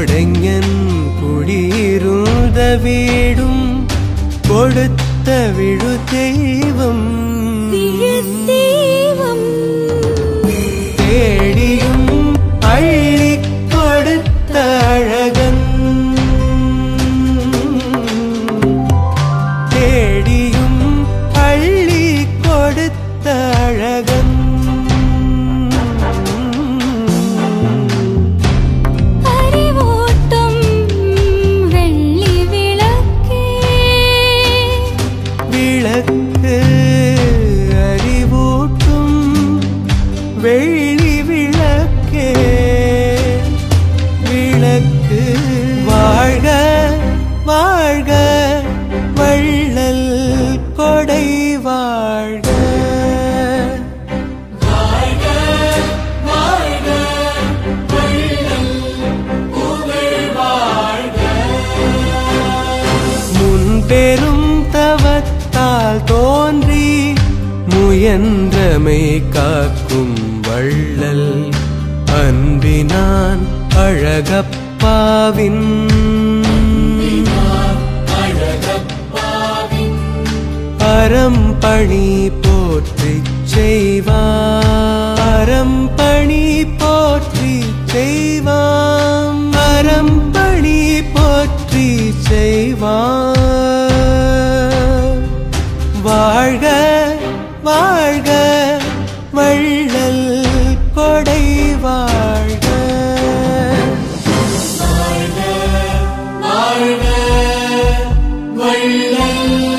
கொடைஞன் குடியிருந்த வீடும் கொடுத்த விழு தெய்வம் விழுத்தேவம் தேடியும் அள்ளி கொடுத்த அழகன் தேடியும் அள்ளி கொடுத்த அழகன் அறிவோட்டம் வெள்ளி விளக்கே விளக்கு அறிவூட்டும் வெள்ளி விளக்கே விளக்கு வாழ்க வாழ்க வள்ளல் கொடை வாழ்க முன்பெரும் தவத்தால் தோன்றி முயன்றமை காக்கும் வள்ளல் அன்பினான் அழகப்பாவின் அறம்பணி போற்றி செய்வாம் அறம்பணி போற்றி செய்வாம் அறம்பணி போற்றி செய்வாம் வாழ்க வாழ்க வள்ளல் கொடை வாழ்க வாழ்க வாழ்க வள்ளல்